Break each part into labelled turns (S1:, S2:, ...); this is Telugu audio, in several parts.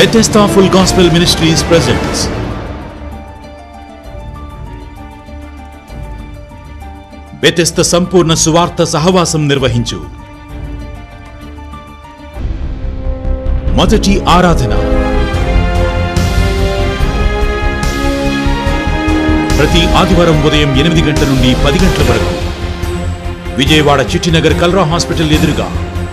S1: Bethesda Full Gospel Ministries presents Bethesda సంపూర్ణ సువార్త సహవాసం నిర్వహించు మొదటి ఆరాధన ప్రతి ఆదివారం ఉదయం ఎనిమిది గంటల నుండి పది గంటల వరకు విజయవాడ చిట్టినగర్ కల్రా హాస్పిటల్ ఎదురుగా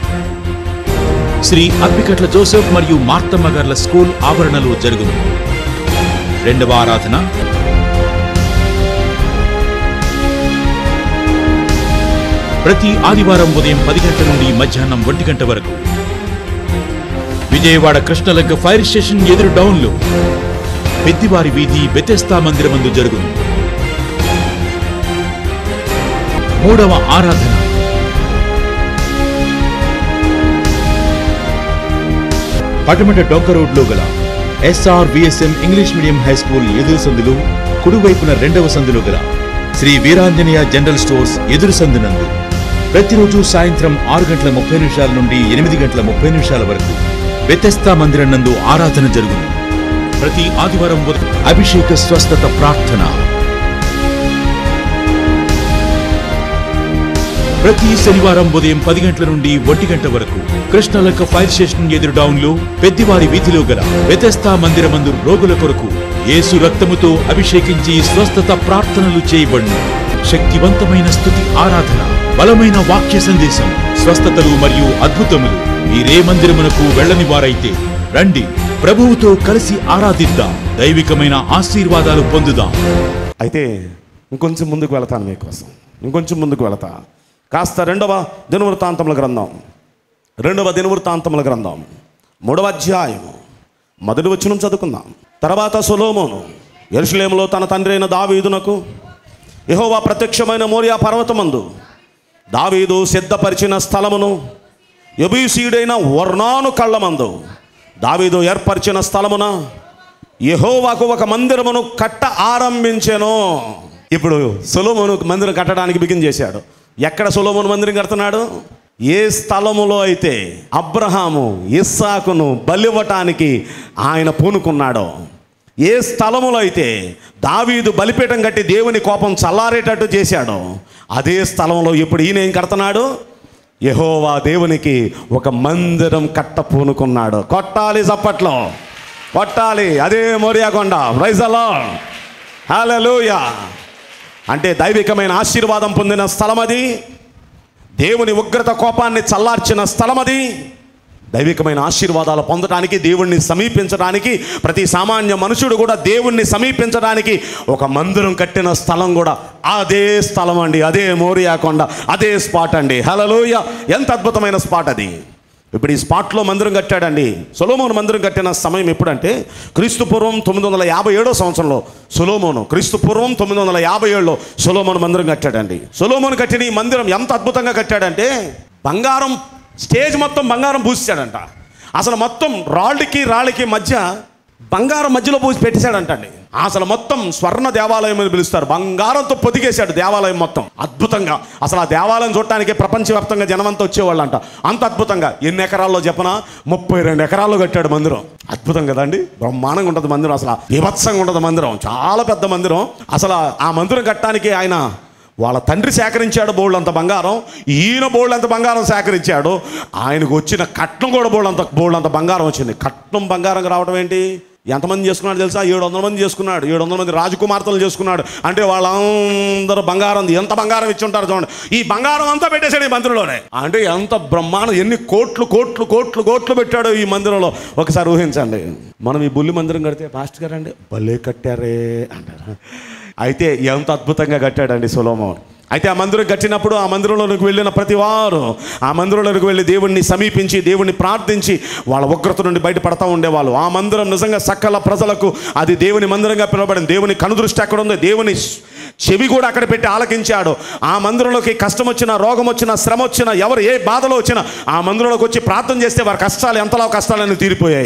S1: శ్రీ అప్పికట్ల జోసెఫ్ మరియు మార్తమ్మ గార్ల స్కూల్ ఆవరణలో జరుగును రెండవ ఆరాధన ప్రతి ఆదివారం ఉదయం పది గంటల నుండి మధ్యాహ్నం ఒంటి గంట వరకు విజయవాడ కృష్ణలంక ఫైర్ స్టేషన్ ఎదురు డౌన్లో పెద్దివారి వీధి బెతెస్తా మందిరమందు జరుగును మూడవ ఆరాధన పటమట డొంక రోడ్లో గల SR VSM English medium high school ఎదురు సందులు కుడివైపున రెండవ సందులో గల శ్రీ వీరాంజనేయ జనరల్ స్టోర్స్ ఎదురు సందునందు ప్రతిరోజు సాయంత్రం ఆరు గంటల ముప్పై నిమిషాల నుండి ఎనిమిది గంటల ముప్పై నిమిషాల వరకు వ్యతస్థా మందిరం నందు ఆరాధన జరుగును ప్రతి ఆదివారం ఉదయం అభిషేక స్వస్థత ప్రార్థన ప్రతి శనివారం ఉదయం పది గంటల నుండి ఒంటి గంట వరకు కృష్ణలంక ఫైర్ స్టేషన్ ఎదురు డౌన్లో పెద్దివారి వీధిలో గల వ్యతస్థా మందిరమందు రోగుల కొరకు యేసు రక్తముతో అభిషేకించి స్వస్థత ప్రార్థనలు చేయబడును శక్తివంతమైన స్థుతి ఆరాధన బలమైన వాక్య సందేశం స్వస్థతలు మరియు అద్భుతములు మీరే మందిరమునకు వెళ్ళని వారైతే రండి ప్రభువుతో కలిసి ఆరాధిద్దాం దైవికమైన ఆశీర్వాదాలు పొందుదాం
S2: అయితే ఇంకొంచెం ముందుకు వెళతాను మీకోసం ఇంకొంచెం ముందుకు వెళతా కాస్త రెండవ దినవృత్తాంతముల గ్రంథం రెండవ దినవృత్తాంతముల గ్రంథం మూడవ అధ్యాయం మొదటి వచనం చదువుకుందాం తర్వాత సొలోమోను ఎరుషలేములో తన తండ్రి అయిన దావీదునకు యెహోవా ప్రత్యక్షమైన మోరియా పర్వతమందు దావీదు సిద్ధపరిచిన స్థలమును యబీసీయుడైన వర్ణాను కళ్ళమందు దావీదు ఏర్పరిచిన స్థలమున యెహోవాకు ఒక మందిరమును కట్ట ఆరంభించెను ఇప్పుడు సొలోమోను మందిరం కట్టడానికి బిగిన్ చేశాడు ఎక్కడ సొలోమోను మందిరం కడుతున్నాడు ఏ స్థలములో అయితే అబ్రహాము ఇస్సాకును బలివ్వటానికి ఆయన పూనుకున్నాడో ఏ స్థలములో అయితే దావీదు బలిపీఠం కట్టి దేవుని కోపం చల్లారేటట్టు చేశాడో అదే స్థలంలో ఇప్పుడు ఈయన ఏం కడుతున్నాడు యెహోవా దేవునికి ఒక మందిరం కట్ట పూనుకున్నాడు కొట్టాలి చప్పట్లో కొట్టాలి అదే మోరియాకొండ రైజలో హల్లెలూయా అంటే దైవికమైన ఆశీర్వాదం పొందిన స్థలం అది దేవుని ఉగ్రత కోపాన్ని చల్లార్చిన స్థలం అది దైవికమైన ఆశీర్వాదాలు పొందడానికి దేవుణ్ణి సమీపించడానికి ప్రతి సామాన్య మనుషుడు కూడా దేవుణ్ణి సమీపించడానికి ఒక మందిరం కట్టిన స్థలం కూడా అదే స్థలం అండి అదే మోరియా కొండ అదే స్పాట్ అండి హలలోయ ఎంత అద్భుతమైన స్పాట్ అది ఇప్పుడు ఈ స్పాట్లో మందిరం కట్టాడండి సొలోమోను మందిరం కట్టిన సమయం ఎప్పుడంటే క్రీస్తు పూర్వం తొమ్మిది వందల యాభై ఏడో సంవత్సరంలో సొలోమోను క్రీస్తు పూర్వం తొమ్మిది వందల యాభై ఏడులో సొలోమోను మందిరం కట్టాడండి సొలోమోను కట్టిన ఈ మందిరం ఎంత అద్భుతంగా కట్టాడంటే బంగారం స్టేజ్ మొత్తం బంగారం పూసాడంట అసలు మొత్తం రాళ్ళకి రాళ్ళకి మధ్య బంగారం మధ్యలో పూసి పెట్టేశాడంటండి అసలు మొత్తం స్వర్ణ దేవాలయం అని పిలుస్తారు బంగారంతో పొదిగేశాడు దేవాలయం మొత్తం అద్భుతంగా అసలు ఆ దేవాలయం చూడటానికి ప్రపంచవ్యాప్తంగా జనమంతా వచ్చేవాళ్ళంట అంత అద్భుతంగా ఎన్ని ఎకరాల్లో చెప్పనా ముప్పై రెండు ఎకరాల్లో కట్టాడు మందిరం అద్భుతం కదండి బ్రహ్మాండంగా ఉంటుంది మందిరం అసలు విభత్సంగా ఉంటుంది మందిరం చాలా పెద్ద మందిరం అసలు ఆ మందిరం కట్టడానికి ఆయన వాళ్ళ తండ్రి సేకరించాడు బోల్డ్ అంత బంగారం ఈయన బోల్డ్ అంత బంగారం సేకరించాడు ఆయనకు వచ్చిన కట్నం కూడా బోల్డ్ అంత బోల్డ్ అంత బంగారం వచ్చింది కట్నం బంగారం రావడం ఏంటి ఎంతమంది చేసుకున్నాడు తెలుసా ఏడు వందల మంది చేసుకున్నాడు ఏడు వందల మంది రాజకుమార్తెలు చేసుకున్నాడు అంటే వాళ్ళందరూ బంగారం ఎంత బంగారం ఇచ్చి ఉంటారు చూడండి ఈ బంగారం అంతా పెట్టేశాడు ఈ మందిరంలోనే అంటే ఎంత బ్రహ్మాండం ఎన్ని కోట్లు కోట్లు కోట్లు కోట్లు పెట్టాడు ఈ మందిరంలో ఒకసారి ఊహించండి మనం ఈ బుల్లి మందిరం కడితే పాస్ట్ గారండి భలే కట్టారే అంటారు అయితే ఎంత అద్భుతంగా కట్టాడండి సొలోమోన్ అయితే ఆ మందిరం కట్టినప్పుడు ఆ మందిరంలోనికి వెళ్ళిన ప్రతి వారు ఆ మందిరంలోనికి వెళ్ళి దేవుణ్ణి సమీపించి దేవుణ్ణి ప్రార్థించి వాళ్ళ ఉగ్రత నుండి బయటపడతా ఉండేవాళ్ళు ఆ మందిరం నిజంగా సకల ప్రజలకు అది దేవుని మందిరంగా పిలువబడింది దేవుని కనుదృష్టి అక్కడ ఉంది దేవుని చెవి కూడా అక్కడ పెట్టి ఆలకించాడు ఆ మందిరంలోకి కష్టం వచ్చినా రోగం వచ్చినా శ్రమ వచ్చినా ఎవరు ఏ బాధలో వచ్చినా ఆ మందిరంలోకి వచ్చి ప్రార్థన చేస్తే వారి కష్టాలు ఎంతలో కష్టాలని తీరిపోయాయి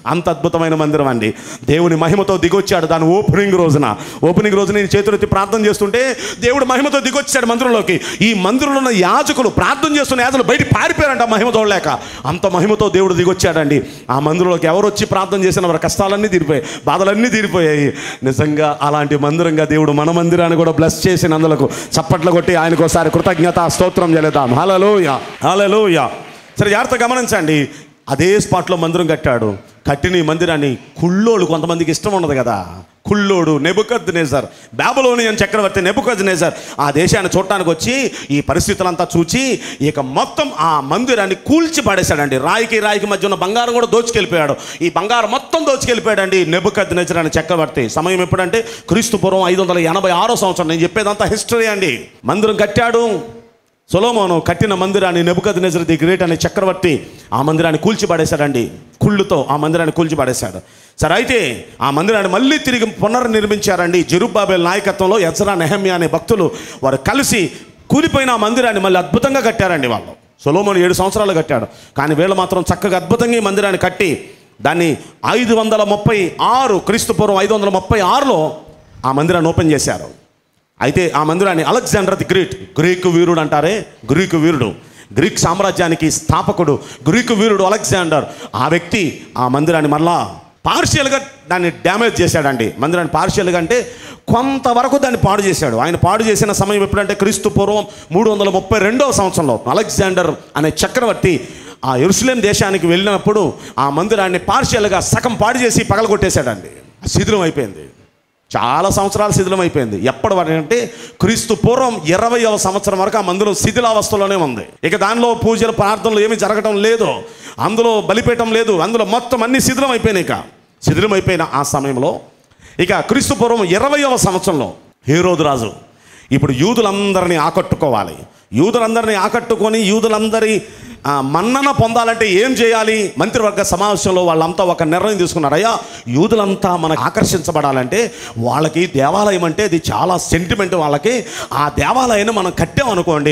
S2: అంత అద్భుతమైన మందిరం అండి దేవుని మహిమతో దిగొచ్చాడు దాని ఓపెనింగ్ రోజున ఓపెనింగ్ రోజున నేను చేతులెత్తి ప్రార్థన చేస్తుంటే దేవుడు మహిమతో దిగొచ్చాడు మందిరంలోకి ఈ మందిరంలో ఉన్న యాజకులు ప్రార్థన చేస్తున్న యాజకులు బయట పారిపోయారంట మహిమ చూడలేక అంత మహిమతో దేవుడు దిగొచ్చాడండి ఆ మందిరంలోకి ఎవరు వచ్చి ప్రార్థన చేసిన వారి కష్టాలన్నీ తీరిపోయాయి బాధలన్నీ తీరిపోయాయి నిజంగా అలాంటి మందిరంగా దేవుడు మన మందిరాన్ని కూడా బ్లెస్ చేసినందులకు చప్పట్లు కొట్టి ఆయనకు ఒకసారి కృతజ్ఞత స్తోత్రం చెల్లిద్దాం హలలోయ హలలోయ సరే జాగ్రత్త గమనించండి అదే స్పాట్లో మందిరం కట్టాడు కట్టిన ఈ మందిరాన్ని కుళ్ళోడు కొంతమందికి ఇష్టం ఉండదు కదా కుళ్ళోడు నెబుకద్ నేజర్ బాబులోనియన్ చక్రవర్తి నెబుకద్ నేజర్ ఆ దేశాన్ని చూడటానికి వచ్చి ఈ పరిస్థితులంతా చూచి ఇక మొత్తం ఆ మందిరాన్ని కూల్చి పడేశాడండి రాయికి రాయికి మధ్య ఉన్న బంగారం కూడా దోచుకెళ్ళిపోయాడు ఈ బంగారం మొత్తం దోచుకెళ్ళిపోయాడండి నెబుకద్ నేజర్ అనే చక్రవర్తి సమయం ఎప్పుడంటే క్రీస్తు పూర్వం ఐదు వందల ఎనభై ఆరో సంవత్సరం నేను చెప్పేదంతా హిస్టరీ అండి మందిరం కట్టాడు సొలోమోను కట్టిన మందిరాన్ని నెబుకద్ నెజర్ ది గ్రేట్ అనే చక్రవర్తి ఆ మందిరాన్ని కూల్చిపడేశాడండి కుళ్ళుతో ఆ మందిరాన్ని కూల్చిపడేశాడు సరే అయితే ఆ మందిరాన్ని మళ్ళీ తిరిగి పునర్నిర్మించారండి జెరుబ్బాబేల్ నాయకత్వంలో ఎజ్రా నెహమ్యా అనే భక్తులు వారు కలిసి కూలిపోయిన ఆ మందిరాన్ని మళ్ళీ అద్భుతంగా కట్టారండి వాళ్ళు సొలోమోను ఏడు సంవత్సరాలు కట్టాడు కానీ వీళ్ళు మాత్రం చక్కగా అద్భుతంగా ఈ మందిరాన్ని కట్టి దాన్ని ఐదు వందల ముప్పై ఆరు క్రీస్తు పూర్వం ఐదు వందల ముప్పై ఆరులో ఆ మందిరాన్ని ఓపెన్ చేశారు అయితే ఆ మందిరాన్ని అలెగ్జాండర్ ది గ్రేట్ గ్రీకు వీరుడు అంటారే గ్రీకు వీరుడు గ్రీక్ సామ్రాజ్యానికి స్థాపకుడు గ్రీకు వీరుడు అలెగ్జాండర్ ఆ వ్యక్తి ఆ మందిరాన్ని మరలా పార్షియల్గా దాన్ని డ్యామేజ్ చేశాడండి మందిరాన్ని పార్షియల్గా అంటే కొంతవరకు దాన్ని పాడు చేశాడు ఆయన పాడు చేసిన సమయం ఎప్పుడంటే క్రీస్తు పూర్వం మూడు వందల ముప్పై రెండవ సంవత్సరంలో అలెగ్జాండర్ అనే చక్రవర్తి ఆ ఎరుసలేం దేశానికి వెళ్ళినప్పుడు ఆ మందిరాన్ని పార్షియల్గా సగం పాడు చేసి పగలగొట్టేశాడండి శిథిలం అయిపోయింది చాలా సంవత్సరాలు శిథిలం అయిపోయింది ఎప్పటి వరకు అంటే క్రీస్తు పూర్వం ఇరవయవ సంవత్సరం వరకు ఆ మందిరం శిథిలావస్థలోనే ఉంది ఇక దానిలో పూజలు ప్రార్థనలు ఏమీ జరగటం లేదు అందులో బలిపీఠం లేదు అందులో మొత్తం అన్ని శిథిలం అయిపోయినాయి ఇక శిథిలం అయిపోయిన ఆ సమయంలో ఇక క్రీస్తు పూర్వం ఇరవయవ సంవత్సరంలో హేరోదు రాజు ఇప్పుడు యూదులందరినీ ఆకట్టుకోవాలి యూదులందరినీ ఆకట్టుకొని యూదులందరి ఆ, మన్నన పొందాలంటే ఏం చేయాలి మంత్రివర్గ సమావేశంలో వాళ్ళంతా ఒక నిర్ణయం తీసుకున్నారు అయ్యా యూదులంతా మనకు ఆకర్షించబడాలంటే వాళ్ళకి దేవాలయం అంటే అది చాలా సెంటిమెంట్ వాళ్ళకి ఆ దేవాలయాన్ని మనం కట్టామనుకోండి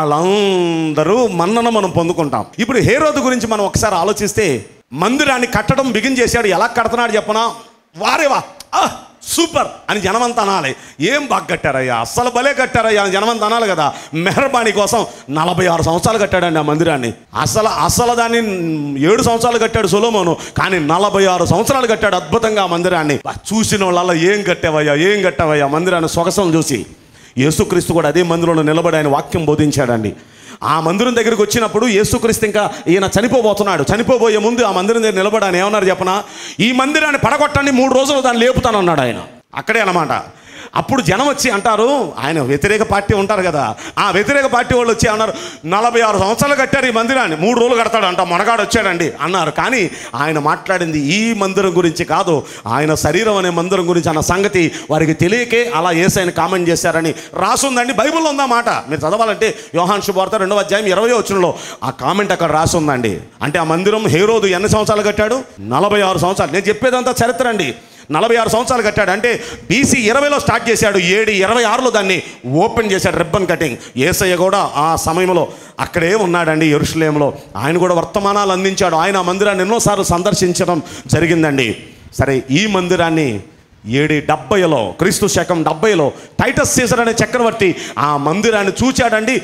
S2: వాళ్ళందరూ మన్నన మనం పొందుకుంటాం ఇప్పుడు హేరోదు గురించి మనం ఒకసారి ఆలోచిస్తే మందిరాన్ని కట్టడం బిగిన్ చేశాడు ఎలా కడుతున్నాడు చెప్పనా వారేవా ఆ, సూపర్ అని జనమంతా అనాలి ఏం బాగా కట్టారయ్యా అస్సలు భలే కట్టారయ్యా అని జనమంతా అనాలి కదా మెహర్బానీ కోసం నలభై ఆరు సంవత్సరాలు కట్టాడండి ఆ మందిరాన్ని అసలు అసలు దాన్ని ఏడు సంవత్సరాలు కట్టాడు సొలోమోను కానీ నలభై ఆరు సంవత్సరాలు కట్టాడు అద్భుతంగా ఆ మందిరాన్ని చూసిన వాళ్ళ ఏం కట్టావయ్యా ఏం కట్టావయ్యా మందిరాన్ని సొగసం చూసి యేసుక్రీస్తు కూడా అదే మందిరంలో నిలబడి ఆయన వాక్యం బోధించాడండి ఆ మందిరం దగ్గరికి వచ్చినప్పుడు యేసుక్రీస్తు ఇంకా ఈయన చనిపోబోతున్నాడు చనిపోబోయే ముందు ఆ మందిరం దగ్గర నిలబడాను ఏమన్నారు చెప్పనా ఈ మందిరాన్ని పడగొట్టండి మూడు రోజులు దాన్ని లేపుతానన్నాడు ఆయన అక్కడే అన్నమాట అప్పుడు జనం వచ్చి అంటారు ఆయన వ్యతిరేక పార్టీ ఉంటారు కదా ఆ వ్యతిరేక పార్టీ వాళ్ళు వచ్చి అన్నారు నలభై ఆరు సంవత్సరాలు కట్టారు ఈ మందిరాన్ని మూడు రోజులు కడతాడు అంట మనగాడు వచ్చాడండి అన్నారు కానీ ఆయన మాట్లాడింది ఈ మందిరం గురించి కాదు ఆయన శరీరం అనే మందిరం గురించి అన్న సంగతి వారికి తెలియకే అలా ఏసైన కామెంట్ చేశారని రాసుందండి బైబిల్లో ఉందా మాట మీరు చదవాలంటే యోహాన్ శుభార్త రెండవ అధ్యాయం ఇరవై వచ్చినలో ఆ కామెంట్ అక్కడ రాసుందండి అంటే ఆ మందిరం హేరోదు ఎన్ని సంవత్సరాలు కట్టాడు నలభై ఆరు సంవత్సరాలు నేను చెప్పేదంతా చరిత్ర అండి నలభై ఆరు సంవత్సరాలు కట్టాడు అంటే బీసీ ఇరవైలో స్టార్ట్ చేశాడు ఏడు ఇరవై ఆరులో దాన్ని ఓపెన్ చేశాడు రిబ్బన్ కటింగ్ ఏసయ్య కూడా ఆ సమయంలో అక్కడే ఉన్నాడండి ఎరుషులేంలో ఆయన కూడా వర్తమానాలు అందించాడు ఆయన ఆ మందిరాన్ని ఎన్నోసార్లు సందర్శించడం జరిగిందండి సరే ఈ మందిరాన్ని ఏడు డెబ్బైలో క్రీస్తు శకం డెబ్బైలో టైటస్ సీజర్ అనే చక్రవర్తి ఆ మందిరాన్ని చూచాడండి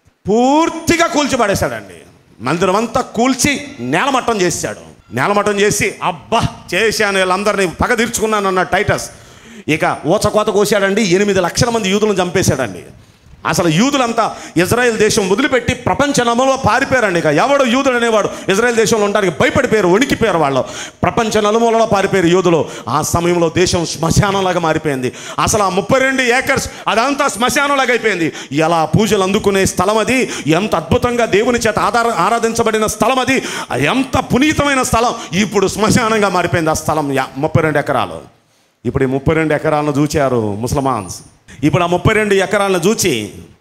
S2: పూర్తిగా కూల్చిపడేశాడండి మందిరం అంతా కూల్చి నేలమట్టం చేశాడు నేలమట్టం చేసి అబ్బా చేశాను వీళ్ళందరినీ పగ తీర్చుకున్నాను అన్న టైటస్ ఇక ఊచకోత కోసాడండి ఎనిమిది లక్షల మంది యూదులను చంపేశాడండి అసలు యూదులంతా ఇజ్రాయెల్ దేశం వదిలిపెట్టి ప్రపంచ నమలో పారిపోయారండి ఇక ఎవడు యూదుడు అనేవాడు ఇజ్రాయెల్ దేశంలో ఉండడానికి భయపడిపోయారు వణికిపోయారు వాళ్ళు ప్రపంచ నలుమూలలో పారిపోయారు యూదులు ఆ సమయంలో దేశం శ్మశానంలాగా మారిపోయింది అసలు ఆ ముప్పై రెండు ఏకర్స్ అదంతా శ్మశానంలాగా అయిపోయింది ఎలా పూజలు అందుకునే స్థలం అది ఎంత అద్భుతంగా దేవుని చేత ఆధార ఆరాధించబడిన స్థలం అది ఎంత పునీతమైన స్థలం ఇప్పుడు శ్మశానంగా మారిపోయింది ఆ స్థలం యా- ముప్పై రెండు ఎకరాలు ఇప్పుడు ఈ ముప్పై రెండు ఎకరాలను చూచారు ముసల్మాన్స్ ఇప్పుడు ఆ ముప్పై రెండు ఎకరాలను చూచి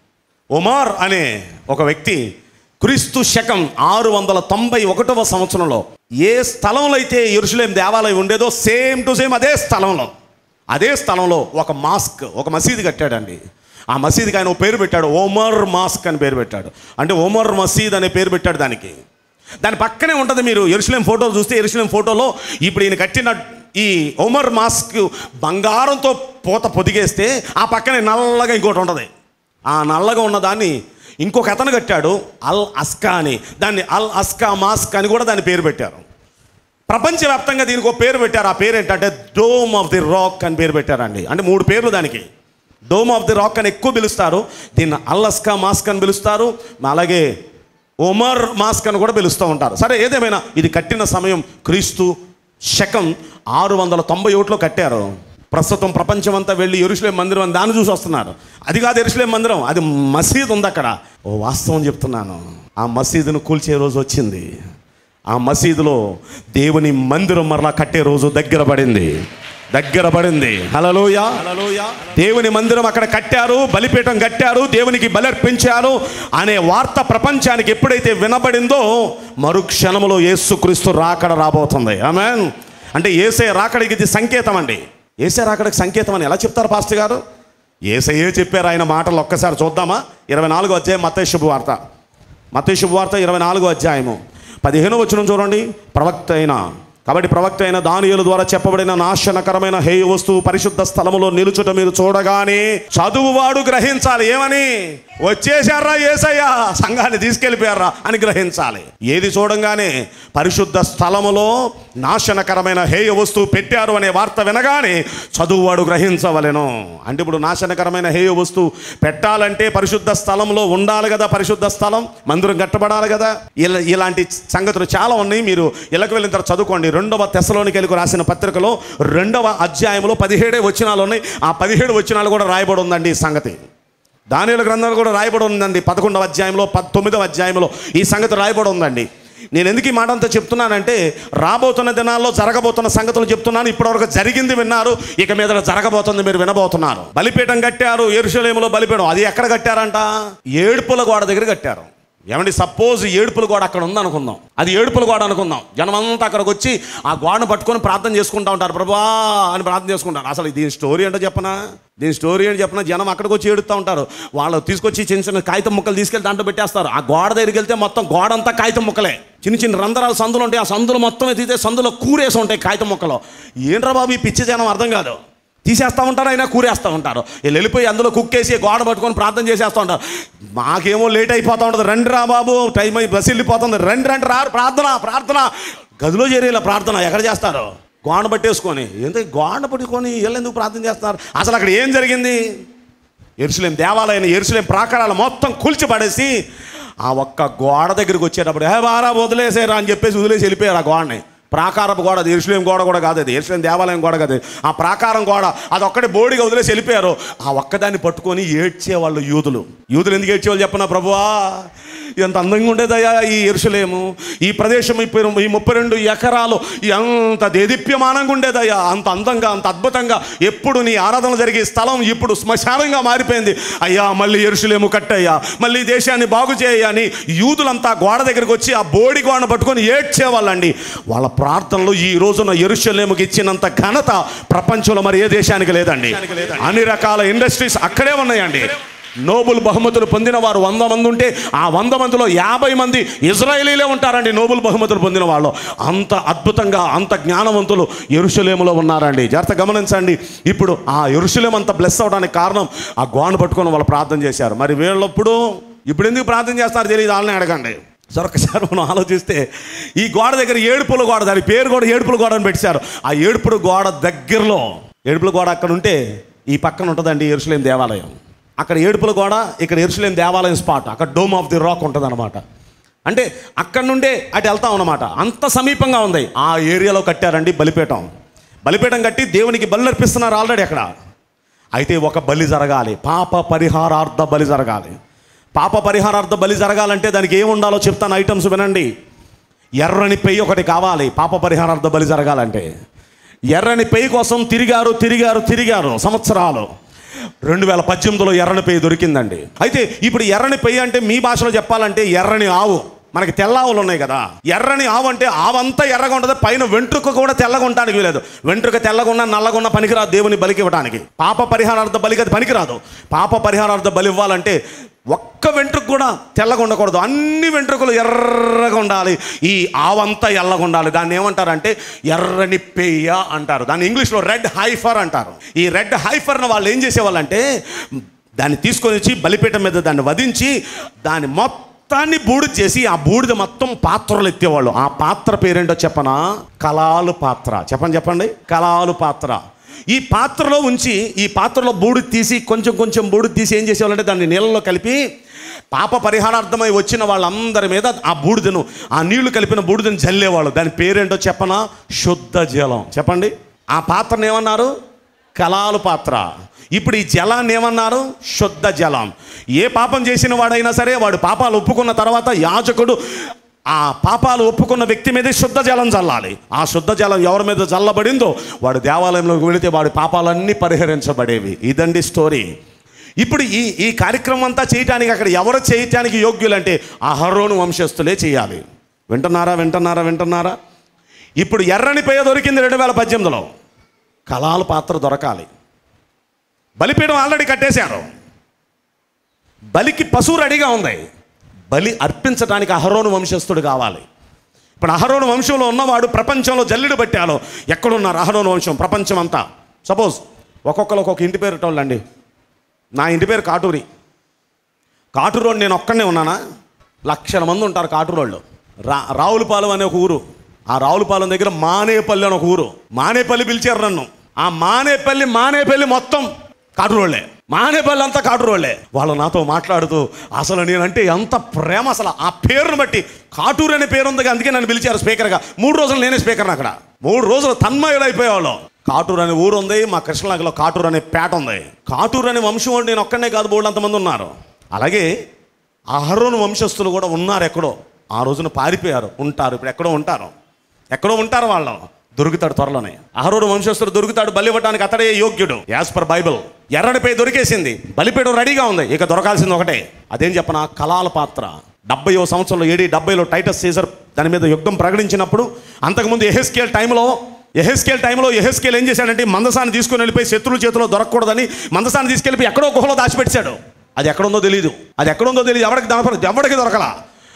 S2: ఒమార్ అనే ఒక వ్యక్తి క్రీస్తు శకం ఆరు వందల తొంభై ఒకటవ సంవత్సరంలో ఏ స్థలంలో అయితే ఎరుసలేం దేవాలయం ఉండేదో సేమ్ టు సేమ్ అదే స్థలంలో అదే స్థలంలో ఒక మాస్క్ ఒక మసీదు కట్టాడండి ఆ మసీదుకి ఆయన ఒక పేరు పెట్టాడు ఓమర్ మాస్క్ అని పేరు పెట్టాడు అంటే ఓమర్ మసీద్ అనే పేరు పెట్టాడు దానికి దాని పక్కనే ఉంటుంది మీరు ఎరుసలేం ఫోటోలు చూస్తే ఎరుసలేం ఫోటోలో ఇప్పుడు ఈయన కట్టిన ఈ ఒమర్ మాస్క్ బంగారంతో పూత పొదిగేస్తే ఆ పక్కనే నల్లగా ఇంకోటి ఉంటుంది ఆ నల్లగా ఉన్న దాన్ని ఇంకొక అతను కట్టాడు అల్ అస్కా అని దాన్ని అల్ అస్కా మాస్క్ అని కూడా దాని పేరు పెట్టారు ప్రపంచవ్యాప్తంగా దీనికి ఒక పేరు పెట్టారు ఆ పేరు ఏంటంటే డోమ్ ఆఫ్ ది రాక్ అని పేరు పెట్టారండి అంటే మూడు పేర్లు దానికి డోమ్ ఆఫ్ ది రాక్ అని ఎక్కువ పిలుస్తారు దీన్ని అల్లస్కా మాస్క్ అని పిలుస్తారు అలాగే ఒమర్ మాస్క్ అని కూడా పిలుస్తూ ఉంటారు సరే ఏదేమైనా ఇది కట్టిన సమయం క్రీస్తు శకం ఆరు వందల తొంభై ఒకటిలో కట్టారు ప్రస్తుతం ప్రపంచమంతా వెళ్ళి ఎరుసలేం మందిరం అని దాన్ని చూసి వస్తున్నారు అది కాదు ఎరుసలేం మందిరం అది మసీద్ ఉంది అక్కడ ఓ వాస్తవం చెప్తున్నాను ఆ మసీదును కూల్చే రోజు వచ్చింది ఆ మసీదులో దేవుని మందిరం మరలా కట్టే రోజు దగ్గర పడింది దగ్గర పడింది హలలోయ దేవుని మందిరం అక్కడ కట్టారు బలిపీఠం కట్టారు దేవునికి బలర్పించారు అనే వార్త ప్రపంచానికి ఎప్పుడైతే వినబడిందో మరుక్షణములో యేసుక్రీస్తు రాకడ రాబోతుంది ఆమెన్ అంటే ఏసే రాకడికి ఇది సంకేతం అండి ఏసే రాకడికి సంకేతం అని ఎలా చెప్తారు పాస్టర్ గారు ఏసయ్యే చెప్పారు ఆయన మాటలు ఒక్కసారి చూద్దామా ఇరవై నాలుగు అధ్యాయం మత్తయి శుభవార్త మత్తయి శుభవార్త ఇరవై నాలుగో అధ్యాయము పదిహేను వచ్చిన చూడండి ప్రవక్త అయిన కాబట్టి ప్రవక్త అయిన దానియుల ద్వారా చెప్పబడిన నాశనకరమైన హేయ వస్తువు పరిశుద్ధ స్థలములో నిలుచుట మీరు చూడగానే చదువువాడు గ్రహించాలి ఏమని వచ్చేసారా ఏసయ్యా సంఘాన్ని తీసుకెళ్ళిపోయారా అని గ్రహించాలి ఏది చూడంగానే పరిశుద్ధ స్థలములో నాశనకరమైన హేయ వస్తువు పెట్టారు అనే వార్త వినగానే చదువువాడు గ్రహించవలెను అంటే ఇప్పుడు నాశనకరమైన హేయ వస్తువు పెట్టాలంటే పరిశుద్ధ స్థలంలో ఉండాలి కదా పరిశుద్ధ స్థలం మందిరం కట్టబడాలి కదా ఇలా ఇలాంటి సంగతులు చాలా ఉన్నాయి మీరు ఇళ్ళకి వెళ్ళిన తర్వాత చదువుకోండి రెండవ తెశలోనికి వెళ్ళి రాసిన పత్రికలో రెండవ అధ్యాయంలో పదిహేడే వచనాలు ఉన్నాయి ఆ పదిహేడు వచనాలు కూడా రాయబడి ఉందండి ఈ సంగతి దానిల గ్రంథాలు కూడా రాయబడి ఉందండి పదకొండవ అధ్యాయంలో పంతొమ్మిదవ అధ్యాయంలో ఈ సంగతి రాయబడి ఉందండి నేను ఎందుకు ఈ మాట అంతా చెప్తున్నానంటే రాబోతున్న దినాల్లో జరగబోతున్న సంగతులు చెప్తున్నాను ఇప్పటివరకు జరిగింది విన్నారు ఇక మీద జరగబోతుంది మీరు వినబోతున్నారు బలిపీఠం కట్టారు ఎరుషలేములో బలిపీఠం అది ఎక్కడ కట్టారంట ఏడుపుల గోడ దగ్గర కట్టారు ఏమండి సపోజ్ ఏడుపుల గోడ అక్కడ ఉందనుకుందాం అది ఏడుపుల గోడ అనుకుందాం జనమంతా అక్కడికి వచ్చి ఆ గోడను పట్టుకొని ప్రార్థన చేసుకుంటా ఉంటారు ప్రభా అని ప్రార్థన చేసుకుంటారు అసలు దీని స్టోరీ ఏంటో చెప్పనా దీని స్టోరీ ఏంటో చెప్పనా జనం అక్కడికి వచ్చి ఏడుస్తూ ఉంటారు వాళ్ళు తీసుకొచ్చి చిన్న చిన్న కాగితం ముక్కలు తీసుకెళ్ళి దాంట్లో పెట్టేస్తారు ఆ గోడ దగ్గరికి వెళ్తే మొత్తం గోడ అంతా కాగితం ముక్కలే చిన్న చిన్న రంధ్రాలు సందులు ఉంటాయి ఆ సందులు మొత్తం ఎత్తితే సందులో కూరేసి ఉంటాయి కాగితం ముక్కలు ఏంట్రా బాబు ఈ పిచ్చి జనం అర్థం కాదు తీసేస్తూ ఉంటారు అయినా కూరేస్తూ ఉంటారు వీళ్ళు వెళ్ళిపోయి అందులో కుక్కేసి గోడ పట్టుకొని ప్రార్థన చేసేస్తూ ఉంటారు మాకేమో లేట్ అయిపోతూ ఉంటుంది రండి రా బాబు టైం అయి బస్సు వెళ్ళిపోతుంది రండి రండి రా ప్రార్థన ప్రార్థన గదిలో చేరేలా ప్రార్థన ఎక్కడ చేస్తారు గోడ పట్టేసుకొని ఎంత గోడ పట్టుకొని వీళ్ళు ఎందుకు ప్రార్థన చేస్తారు అసలు అక్కడ ఏం జరిగింది ఎరుసలేం దేవాలయం ఎరుసలేం ప్రాకారాలు మొత్తం కూల్చిపడేసి ఆ ఒక్క గోడ దగ్గరికి వచ్చేటప్పుడు ఏ వారా వదిలేసేరా అని చెప్పేసి వదిలేసి వెళ్ళిపోయారు ఆ గోడని ప్రాకారపు గోడ అది ఎరుసలేం గోడ కూడా కాదు అది ఎరుసలేం దేవాలయం గోడ కాదు ఆ ప్రాకారం గోడ అది ఒక్కడే బోడిగా వదిలేసి వెళ్ళిపోయారు ఆ ఒక్కదాన్ని పట్టుకొని ఏడ్చేవాళ్ళు యూదులు యూదులు ఎందుకు ఏడ్చేవాళ్ళు చెప్పనా ప్రభువా ఎంత అందంగా ఉండేదయ్యా ఈ ఎరుసలేము ఈ ప్రదేశం ఈ పెరు- ఈ ముప్పై రెండు ఎకరాలు ఎంత దేదీప్యమానంగా ఉండేదయ్యా అంత అందంగా అంత అద్భుతంగా ఎప్పుడు నీ ఆరాధన జరిగే స్థలం ఇప్పుడు శ్మశానంగా మారిపోయింది అయ్యా మళ్ళీ ఎరుసలేము కట్టయ్యా మళ్ళీ ఈ దేశాన్ని బాగు చేయ అని యూదులంతా గోడ దగ్గరికి వచ్చి ఆ బోడి గోడను పట్టుకొని ఏడ్చేవాళ్ళండి వాళ్ళ ప్రార్థనలు ఈ రోజున ఎరుసలేముకి ఇచ్చినంత ఘనత ప్రపంచంలో మరి ఏ దేశానికి లేదండి అన్ని రకాల ఇండస్ట్రీస్ అక్కడే ఉన్నాయండి నోబుల్ బహుమతులు పొందిన వారు వంద మంది ఉంటే ఆ వంద మందిలో యాభై మంది ఇజ్రాయేలీలే ఉంటారండి నోబుల్ బహుమతులు పొందిన వాళ్ళు అంత అద్భుతంగా అంత జ్ఞానవంతులు ఎరుసలేములో ఉన్నారండి జాగ్రత్త గమనించండి ఇప్పుడు ఆ ఎరుసలేం అంత బ్లెస్ అవడానికి కారణం ఆ గోను పట్టుకొని వాళ్ళు ప్రార్థన చేశారు మరి వీళ్ళప్పుడు ఇప్పుడు ఎందుకు ప్రార్థన చేస్తారో తెలియదు వాళ్ళని అడగండి సరే ఒకసారి మనం ఆలోచిస్తే ఈ గోడ దగ్గర ఏడుపుల గోడ దాని పేరు కూడా ఏడుపుల గోడ అని పెట్టారు ఆ ఏడుపుల గోడ దగ్గరలో ఏడుపుల గోడ అక్కడ ఉంటే ఈ పక్కన ఉంటుందండి ఎరుసలేం దేవాలయం అక్కడ ఏడుపుల గోడ ఇక్కడ ఎరుసలేం దేవాలయం స్పాట్ అక్కడ డోమ్ ఆఫ్ ది రాక్ ఉంటుంది అనమాట అంటే అక్కడ నుండే అటు వెళ్తాం అనమాట అంత సమీపంగా ఉంది ఆ ఏరియాలో కట్టారండి బలిపీఠం బలిపీఠం కట్టి దేవునికి బలి అర్పిస్తున్నారు ఆల్రెడీ అక్కడ అయితే ఒక బలి జరగాలి పాప పరిహారార్థ బలి జరగాలి పాప పరిహారార్థ బలి జరగాలంటే దానికి ఏం ఉండాలో చెప్తాను ఐటమ్స్ వినండి ఎర్రని పెయ్యి ఒకటి కావాలి పాప పరిహారార్థ బలి జరగాలంటే ఎర్రని పెయ్యి కోసం తిరిగారు తిరిగారు తిరిగారు సంవత్సరాలు రెండు వేల పద్దెనిమిదిలో ఎర్రని పెయ్యి దొరికిందండి అయితే ఇప్పుడు ఎర్రని పెయ్యి అంటే మీ భాషలో చెప్పాలంటే ఎర్రని ఆవు మనకి తెల్ల ఆవులు ఉన్నాయి కదా ఎర్రని ఆవు అంటే ఆవంతా ఎర్రగా ఉంటుంది పైన వెంట్రుక కూడా తెల్లగా ఉండడానికి వీలేదు వెంట్రుక తెల్లగా ఉన్న నల్లగా ఉన్న పనికిరాదు దేవుని బలికి ఇవ్వడానికి పాప పరిహారార్థ బలికి అది పనికిరాదు పాప పరిహారార్థ బలి ఇవ్వాలంటే ఒక్క వెంట్రుక కూడా తెల్లగా ఉండకూడదు అన్ని వెంట్రుకలు ఎర్రగా ఉండాలి ఈ ఆవంతా ఎల్లగా ఉండాలి దాన్ని ఏమంటారంటే ఎర్రని పెయ్య అంటారు దాన్ని ఇంగ్లీష్లో రెడ్ హైఫర్ అంటారు ఈ రెడ్ హైఫర్ను వాళ్ళు ఏం చేసేవాళ్ళంటే దాన్ని తీసుకొని వచ్చి బలిపీఠం మీద దాన్ని వధించి దాన్ని మొత్తాన్ని బూడిద చేసి ఆ బూడిద మొత్తం పాత్రలు ఎత్తేవాళ్ళు ఆ పాత్ర పేరేంటో చెప్పనా కలాలు పాత్ర చెప్పండి చెప్పండి కలాలు పాత్ర ఈ పాత్రలో ఉంచి ఈ పాత్రలో బూడిద తీసి కొంచెం కొంచెం బూడిద తీసి ఏం చేసేవాళ్ళంటే దాన్ని నీళ్ళలో కలిపి పాప పరిహారార్థమై వచ్చిన వాళ్ళందరి మీద ఆ బూడిదను ఆ నీళ్లు కలిపిన బూడిదను జల్లేవాళ్ళు దాని పేరేంటో చెప్పనా శుద్ధ జలం చెప్పండి ఆ పాత్రను ఏమన్నారు కలాలు పాత్ర ఇప్పుడు ఈ జలాన్ని ఏమన్నారు శుద్ధ జలం ఏ పాపం చేసిన వాడైనా సరే వాడు పాపాలు ఒప్పుకున్న తర్వాత యాజకుడు ఆ పాపాలు ఒప్పుకున్న వ్యక్తి మీదే శుద్ధ జలం చల్లాలి ఆ శుద్ధ జలం ఎవరి మీద చల్లబడిందో వాడు దేవాలయంలోకి వెళితే వాడి పాపాలన్నీ పరిహరించబడేవి ఇదండి స్టోరీ ఇప్పుడు ఈ ఈ కార్యక్రమం అంతా చేయటానికి అక్కడ ఎవరు చేయటానికి యోగ్యులంటే అహరోను వంశస్థులే చేయాలి వింటున్నారా వింటున్నారా వింటున్నారా ఇప్పుడు ఎర్రని పేయ దొరికింది రెండు వేల పద్దెనిమిదిలో కలాల పాత్ర దొరకాలి బలిపీఠం ఆల్రెడీ కట్టేశారు బలికి పశువు రెడీగా ఉంది బలి అర్పించడానికి అహరోను వంశస్థుడు కావాలి ఇప్పుడు అహరోను వంశంలో ఉన్నవాడు ప్రపంచంలో జల్లిడు పట్టాలో ఎక్కడున్నారు అహరోను వంశం ప్రపంచం అంతా సపోజ్ ఒక్కొక్కరు ఒక్కొక్క ఇంటి పేరు అండి నా ఇంటి పేరు కాటూరి కాటూరోడు నేను ఒక్కడనే ఉన్నానా లక్షల మంది ఉంటారు కాటూరోళ్ళు రా రావులపాలెం అనే ఒక ఊరు ఆ రావులపాలెం దగ్గర మానేపల్లి అని ఒక ఊరు మానేపల్లి పిలిచారు నన్ను ఆ మానేపల్లి మానేపల్లి మొత్తం కాటూరోళ్ళే మానేపల్లి అంతా కాటూరోళ్ళే వాళ్ళు నాతో మాట్లాడుతూ అసలు నేనంటే ఎంత ప్రేమ అసలు ఆ పేరును బట్టి కాటూరు అనే పేరు ఉంది అందుకే నన్ను పిలిచారు స్పీకర్గా మూడు రోజులు నేనే స్పీకర్ అక్కడ మూడు రోజులు తన్మయుడు అయిపోయేవాళ్ళు కాటూరు అనే ఊరు ఉంది మా కృష్ణనగర్లో కాటూరు అనే పేట ఉంది కాటూరు అనే వంశం వాడు నేను ఒక్కనే కాదు బోళ్ళు అంతమంది ఉన్నారు అలాగే అహరోను వంశస్థులు కూడా ఉన్నారు ఎక్కడో ఆ రోజున పారిపోయారు ఉంటారు ఇప్పుడు ఎక్కడో ఉంటారు ఎక్కడో ఉంటారు వాళ్ళు దొరుకుతాడు త్వరలోనే అహరోను వంశస్థుడు దొరుకుతాడు బలి ఇవ్వడానికి అతడే యోగ్యుడు యాజ్ పర్ బైబిల్ ఎర్రడిపై దొరికేసింది బలిపీఠం రెడీగా ఉంది ఇక దొరకాల్సింది ఒకటే అదేం చెప్పనా కలాల పాత్ర డెబ్బైవ సంవత్సరంలో ఏడి డెబ్బైలో టైటస్ సీజర్ దాని మీద యుద్ధం ప్రకటించినప్పుడు అంతకుముందు ఎహెస్కేల్ టైంలో ఎహెస్కేల్ టైంలో ఎహెస్కేల్ ఏం చేశాడంటే మందసాన్ని తీసుకుని వెళ్ళిపోయి శత్రుల చేతిలో దొరకకూడదని మందసాన్ని తీసుకెళ్ళిపోయి ఎక్కడో గుహలో దాచిపెట్టాడు అది ఎక్కడుందో తెలియదు అది ఎక్కడుందో తెలియదు ఎవరికి దొరక ఎవరికి దొరకలా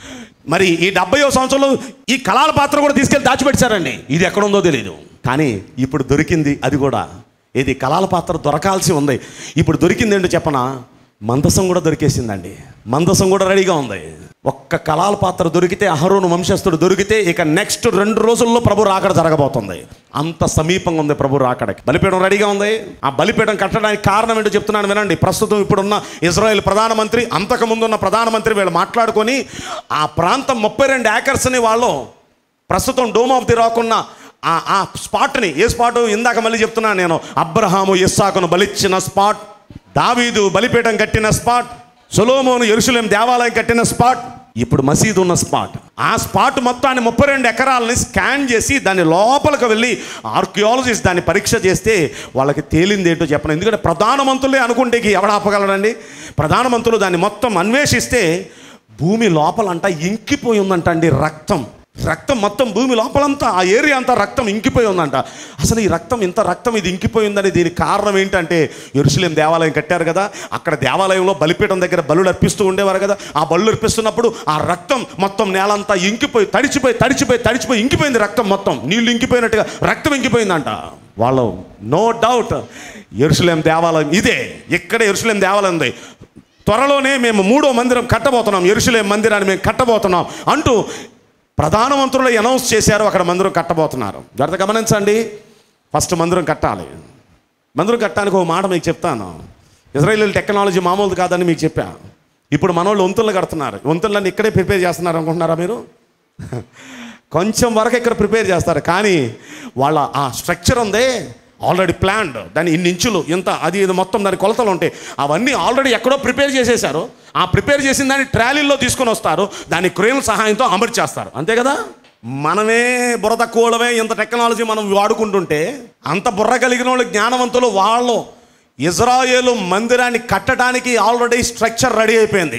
S2: మరి ఈ డెబ్బైవ సంవత్సరంలో ఈ కళాల పాత్ర కూడా తీసుకెళ్ళి దాచిపెట్టారండి ఇది ఎక్కడుందో తెలియదు కానీ ఇప్పుడు దొరికింది అది కూడా ఇది కళాల పాత్ర దొరకాల్సి ఉంది ఇప్పుడు దొరికింది ఏంటో చెప్పనా మందసం కూడా దొరికేసిందండి మందసం కూడా రెడీగా ఉంది ఒక్క కళాల పాత్ర దొరికితే అహరోను వంశస్థుడు దొరికితే ఇక నెక్స్ట్ రెండు రోజుల్లో ప్రభు రాకడ జరగబోతుంది అంత సమీపంగా ఉంది ప్రభు రాకడకి బలిపీఠం రెడీగా ఉంది ఆ బలిపీఠం కట్టడానికి కారణం ఏంటో చెప్తున్నాను వినండి ప్రస్తుతం ఇప్పుడున్న ఇజ్రాయెల్ ప్రధానమంత్రి అంతకు ముందున్న ప్రధానమంత్రి వీళ్ళు మాట్లాడుకొని ఆ ప్రాంతం ముప్పై రెండు ఏకర్స్ని వాళ్ళు ప్రస్తుతం డోమ్ ఆఫ్ ది రాక్ ఉన్న ఆ ఆ స్పాట్ని ఏ స్పాట్ ఇందాక మళ్ళీ చెప్తున్నాను నేను అబ్రహాము ఇస్సాకును బలిచ్చిన స్పాట్ దావీదు బలిపీఠం కట్టిన స్పాట్ సొలోమోను ఎరుసలేం దేవాలయం కట్టిన స్పాట్ ఇప్పుడు మసీదు ఉన్న స్పాట్ ఆ స్పాట్ మొత్తాన్ని ముప్పై రెండు ఎకరాలని స్కాన్ చేసి దాని లోపలికి వెళ్ళి ఆర్కియాలజిస్ట్ దాన్ని పరీక్ష చేస్తే వాళ్ళకి తేలింది ఏంటో చెప్పను ఎందుకంటే ప్రధానమంత్రులే అనుకుంటే ఇక ఎవడ ఆపగలరండి ప్రధానమంత్రులు దాన్ని మొత్తం అన్వేషిస్తే భూమి లోపలంట ఇంకిపోయి ఉందంట అండి రక్తం రక్తం మొత్తం భూమి లోపలంతా ఆ ఏరియా అంతా రక్తం ఇంకిపోయి ఉందంట అసలు ఈ రక్తం ఇంత రక్తం ఇది ఇంకిపోయి ఉందని దీనికి కారణం ఏంటంటే ఎరుసలేం దేవాలయం కట్టారు కదా అక్కడ దేవాలయంలో బలిపీఠం దగ్గర బలులు అర్పిస్తూ ఉండేవారు కదా ఆ బలులు అర్పిస్తున్నప్పుడు ఆ రక్తం మొత్తం నేలంతా ఇంకిపోయి తడిచిపోయి తడిచిపోయి తడిచిపోయి ఇంకిపోయింది రక్తం మొత్తం నీళ్ళు ఇంకిపోయినట్టుగా రక్తం ఇంకిపోయిందంట వాళ్ళు నో డౌట్ ఎరుసలేం దేవాలయం ఇదే ఇక్కడే ఎరుసలేం దేవాలయం ఉంది త్వరలోనే మేము మూడో మందిరం కట్టబోతున్నాం ఎరుసలేం మందిరాన్ని మేము కట్టబోతున్నాం అంటూ ప్రధానమంత్రులు అనౌన్స్ చేశారు అక్కడ మందిరం కట్టబోతున్నారు జాగ్రత్త గమనించండి ఫస్ట్ మందిరం కట్టాలి మందిరం కట్టడానికి ఒక మాట మీకు చెప్తాను ఇజ్రాయిల్ టెక్నాలజీ మామూలు కాదని మీకు చెప్పా ఇప్పుడు మనోళ్ళు వంతులను కడుతున్నారు వంతులన్నీ ఇక్కడే ప్రిపేర్ చేస్తున్నారు అనుకుంటున్నారా మీరు కొంచెం వరకు ఇక్కడ ప్రిపేర్ చేస్తారు కానీ వాళ్ళ ఆ స్ట్రక్చర్ ఉందే ఆల్రెడీ ప్లాన్డ్ దాని ఇన్ని ఇంచులు ఇంత అది ఇది మొత్తం దాని కొలతలు ఉంటాయి అవన్నీ ఆల్రెడీ ఎక్కడో ప్రిపేర్ చేసేసారు ఆ ప్రిపేర్ చేసిన దాన్ని ట్రాలీల్లో తీసుకొని వస్తారు దాని క్రేన్ సహాయంతో అమర్చేస్తారు అంతే కదా మనమే బుర్ర తక్కువడమే ఇంత టెక్నాలజీ మనం వాడుకుంటుంటే అంత బుర్ర కలిగిన వాళ్ళు జ్ఞానవంతులు వాళ్ళు ఇజ్రాయేలు మందిరాన్ని కట్టడానికి ఆల్రెడీ స్ట్రక్చర్ రెడీ అయిపోయింది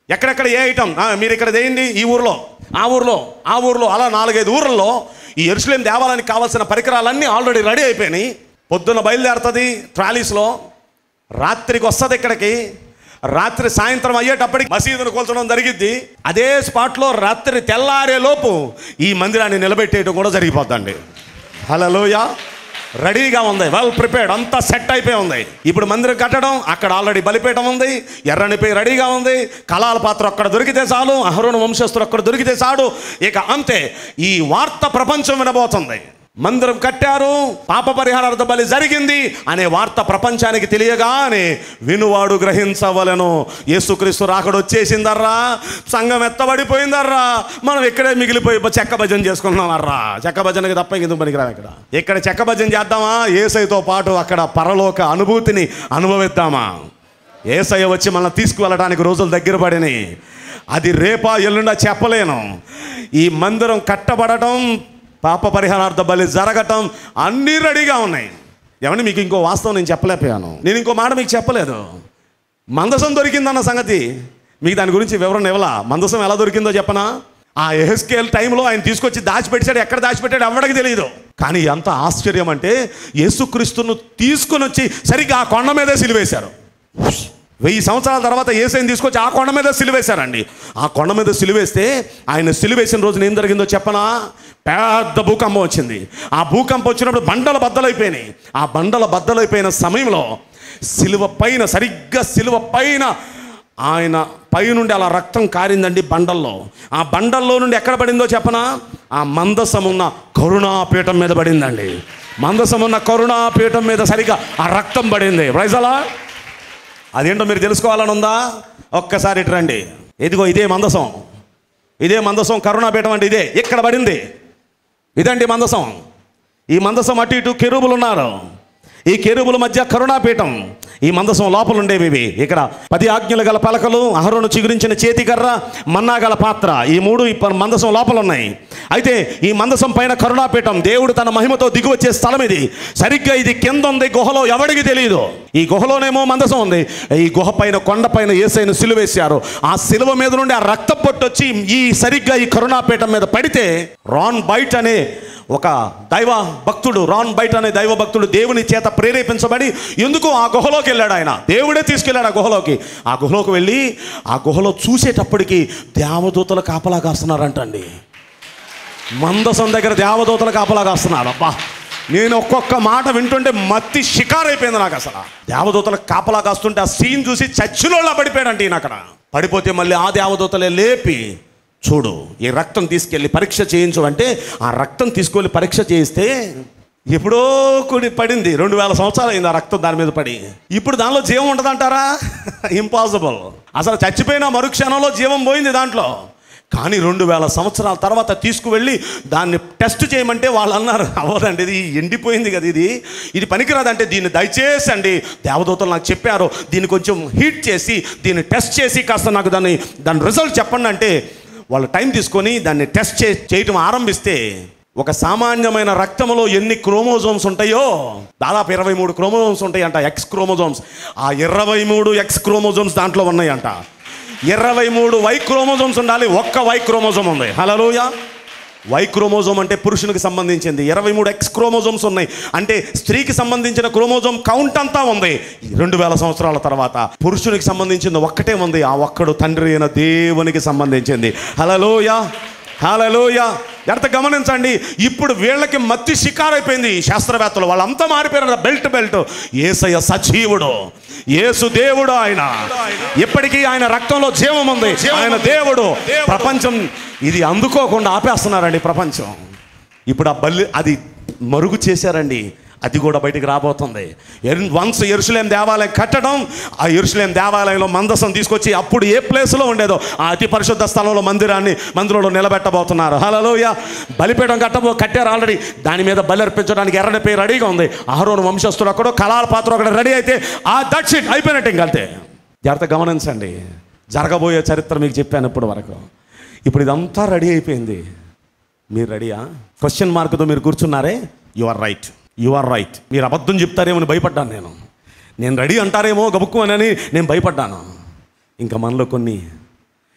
S2: ఎక్కడెక్కడ ఏ ఐటమ్ ఆ, మీరు ఇక్కడ చేయండి ఈ ఊర్లో ఆ ఊర్లో ఆ ఊర్లో అలా నాలుగైదు ఊర్లలో ఈ ఎరుసలేం దేవాలయానికి కావాల్సిన పరికరాలన్నీ ఆల్రెడీ రెడీ అయిపోయినాయి పొద్దున్న బయలుదేరుతుంది ట్రాలీస్లో రాత్రికి వస్తుంది ఇక్కడికి రాత్రి సాయంత్రం అయ్యేటప్పటికి మసీదును కూల్చడం జరిగిద్ది అదే స్పాట్లో రాత్రి తెల్లారే లోపు ఈ మందిరాన్ని నిలబెట్టేయడం కూడా జరిగిపోద్దండి హలోయ రెడీగా ఉంది వెల్ ప్రిపేర్డ్ అంతా సెట్ అయిపోయి ఉంది ఇప్పుడు మందిరం కట్టడం అక్కడ ఆల్రెడీ బలిపీఠం ఉంది ఎర్రనిపై రెడీగా ఉంది కళాల పాత్ర అక్కడ దొరికితే చాలు అహరోను వంశస్థులు అక్కడ దొరికితే చాలు ఇక అంతే ఈ వార్త ప్రపంచం వినబోతుంది మందిరం కట్టారు పాప పరిహారార్థ బలి జరిగింది అనే వార్త ప్రపంచానికి తెలియగానే వినువాడు గ్రహించవలను యేసుక్రీస్తు రాకడ వచ్చేసిందర్రా సంఘం ఎత్తబడిపోయిందర్రా మనం ఇక్కడే మిగిలిపోయి చెక్క భజన చేసుకుంటున్నామర్రా చెక్క భజనకి తప్ప ఇంకెందుకు పనికిరాం ఇక్కడ ఇక్కడ చెక్క భజన చేద్దామా ఏసైతో పాటు అక్కడ పరలోక అనుభూతిని అనుభవిద్దామా ఏసయ్య వచ్చి మనల్ని తీసుకువెళ్ళడానికి రోజులు దగ్గర పడినాయి అది రేపా ఎల్లుండా చెప్పలేను ఈ మందిరం కట్టబడటం పాప పరిహారార్థ బలి జరగటం అన్నీ రెడీగా ఉన్నాయి ఏమండి మీకు ఇంకో వాస్తవం నేను చెప్పలేకపోయాను నేను ఇంకో మాట మీకు చెప్పలేదు మందసం దొరికిందన్న సంగతి మీకు దాని గురించి వివరణ ఇవ్వలా మందసం ఎలా దొరికిందో చెప్పనా ఆ ఎహెస్కేల్ టైంలో ఆయన తీసుకొచ్చి దాచిపెట్టాడు ఎక్కడ దాచిపెట్టాడు ఎవరికి తెలియదు కానీ ఎంత ఆశ్చర్యం అంటే యేసుక్రీస్తును తీసుకుని వచ్చి సరిగ్గా ఆ కొండ మీదే సిలివేశారు వెయ్యి సంవత్సరాల తర్వాత ఏసైని తీసుకొచ్చి ఆ కొండ మీద సిలివేశారండి ఆ కొండ మీద సిలివేస్తే ఆయన సిలివేసిన రోజున ఏం జరిగిందో చెప్పనా పెద్ద భూకంపం వచ్చింది ఆ భూకంపం వచ్చినప్పుడు బండల బద్దలైపోయినాయి ఆ బండల బద్దలైపోయిన సమయంలో సిలువ పైన సరిగ్గా సిలువ పైన ఆయన పైనుండి అలా రక్తం కారిందండి బండల్లో ఆ బండల్లో నుండి ఎక్కడ పడిందో చెప్పనా ఆ మందసమున్న కరుణాపీఠం మీద పడిందండి మందసమున్న కరుణాపీఠం మీద సరిగ్గా ఆ రక్తం పడింది రైజలా అదేంటో మీరు తెలుసుకోవాలని ఉందా ఒక్కసారి ఇటు రండి ఇదిగో ఇదే మందసం ఇదే మందసం కరుణాపీఠం అంటే ఇదే ఇక్కడ పడింది ఇదండి మందసం ఈ మందసం అటు ఇటు కెరూబులు ఉన్నారు ఈ కెరూబుల మధ్య కరుణాపీఠం ఈ మందసం లోపల ఉండేవి ఇవి ఇక్కడ పది ఆజ్ఞలు గల పలకలు అహరోను చిగురించిన చేతికర్ర మన్నా గల పాత్ర ఈ మూడు ఈ ప- మందసం లోపల ఉన్నాయి అయితే ఈ మందసం పైన కరుణాపీఠం దేవుడు తన మహిమతో దిగి వచ్చే స్థలం ఇది సరిగ్గా ఇది కింద ఉంది గుహలో ఎవడికి తెలియదు ఈ గుహలోనేమో మందసం ఉంది ఈ గుహ పైన కొండ పైన ఏసైన సిలువేశారు ఆ సిలువ మీద నుండి ఆ రక్త పొట్టు వచ్చి ఈ సరిగ్గా ఈ కరుణాపీఠం మీద పడితే రాన్ బైట్ అనే ఒక దైవ భక్తుడు రాన్ బైట్ అనే దైవ భక్తుడు దేవుని చేత ప్రేరేపించబడి ఎందుకు ఆ గుహలోకి వెళ్ళాడు ఆయన దేవుడే తీసుకెళ్ళాడు ఆ గుహలోకి ఆ గుహలోకి వెళ్ళి ఆ గుహలో చూసేటప్పటికి దేవదూతలు కాపలా కాస్తున్నారంటండి మందసం దగ్గర దేవదూతలు కాపలా కాస్తున్నారు అబ్బా నేను ఒక్కొక్క మాట వింటుంటే మత్తి షికారైపోయింది నాకు అసలు దేవదూతలు కాపలా కాస్తుంటే ఆ సీన్ చూసి చచ్చినోళ్ళ పడిపోయాడంటే ఈయన అక్కడ పడిపోతే మళ్ళీ ఆ దేవదూతలే లేపి చూడు ఈ రక్తం తీసుకెళ్ళి పరీక్ష చేయించు అంటే ఆ రక్తం తీసుకెళ్ళి పరీక్ష చేయిస్తే ఎప్పుడో కూడి పడింది రెండు వేల సంవత్సరాలు అయింది ఆ రక్తం దాని మీద పడి ఇప్పుడు దానిలో జీవం ఉంటుందంటారా ఇంపాసిబుల్ అసలు చచ్చిపోయిన మరుక్షణంలో జీవం పోయింది దాంట్లో కానీ రెండు వేల సంవత్సరాల తర్వాత తీసుకువెళ్ళి దాన్ని టెస్ట్ చేయమంటే వాళ్ళు అన్నారు అవ్వదండి ఇది ఎండిపోయింది కదా ఇది ఇది పనికిరాదంటే దీన్ని దయచేసి అండి దేవదూతలు నాకు చెప్పారు దీన్ని కొంచెం హీట్ చేసి దీన్ని టెస్ట్ చేసి కాస్త నాకు దాన్ని దాని రిజల్ట్ చెప్పండి అంటే వాళ్ళు టైం తీసుకొని దాన్ని టెస్ట్ చే చేయటం ఆరంభిస్తే ఒక సామాన్యమైన రక్తంలో ఎన్ని క్రోమోజోమ్స్ ఉంటాయో దాదాపు ఇరవై మూడు క్రోమోజోమ్స్ ఉంటాయంట ఎక్స్ క్రోమోజోమ్స్ ఆ ఇరవై మూడు ఎక్స్ క్రోమోజోమ్స్ దాంట్లో ఉన్నాయంట ఇరవై మూడు వై క్రోమోజోమ్స్ ఉండాలి ఒక్క వై క్రోమోజోమ్ ఉంది హలోయ వై క్రోమోజోమ్ అంటే పురుషునికి సంబంధించింది ఇరవై మూడు ఎక్స్ క్రోమోజోమ్స్ ఉన్నాయి అంటే స్త్రీకి సంబంధించిన క్రోమోజోమ్ కౌంట్ అంతా ఉంది రెండు వేల సంవత్సరాల తర్వాత పురుషునికి సంబంధించింది ఒక్కటే ఉంది ఆ ఒక్కడు తండ్రి అయిన దేవునికి సంబంధించింది హలలోయ హలలోయ ఎంత గమనించండి ఇప్పుడు వీళ్ళకి మత్తి షికారైపోయింది ఈ శాస్త్రవేత్తలు వాళ్ళంతా మారిపోయారు బెల్ట్ బెల్ట్ ఏసయ్య సజీవుడు యేసు దేవుడు ఆయన ఇప్పటికీ ఆయన రక్తంలో జీవం ఉంది ఆయన దేవుడు ప్రపంచం ఇది అందుకోకుండా ఆపేస్తున్నారండి ప్రపంచం ఇప్పుడు ఆ బల్లి అది మరుగు చేశారండి అది కూడా బయటికి రాబోతుంది ఎర్- వన్స్ ఎరుసలేం దేవాలయం కట్టడం ఆ ఎరుసలేం దేవాలయంలో మందసం తీసుకొచ్చి అప్పుడు ఏ ప్లేస్లో ఉండేదో ఆ అతి పరిశుద్ధ స్థలంలో మందిరాన్ని మందిరంలో నిలబెట్టబోతున్నారు హలోయ బలిపీఠం కట్టబో కట్టారు ఆల్రెడీ దాని మీద బలి అర్పించడానికి ఎర్రని పేరు రెడీగా ఉంది ఆహరోను వంశస్థులు అక్కడో కళాల పాత్ర ఒకటి రెడీ అయితే ఆ దట్స్ ఇట్ అయిపోయినట్టు ఇంకంతే జాగ్రత్త గమనించండి జరగబోయే చరిత్ర మీకు చెప్పాను ఇప్పటి వరకు ఇప్పుడు ఇదంతా రెడీ అయిపోయింది మీరు రెడీయా క్వశ్చన్ మార్క్తో మీరు కూర్చున్నారే you are right you are right మీరు అబద్ధం చెప్తారేమో అని భయపడ్డాను నేను నేను రెడీ అంటారేమో గబుక్కు అని నేను భయపడ్డాను ఇంకా మనలో కొన్ని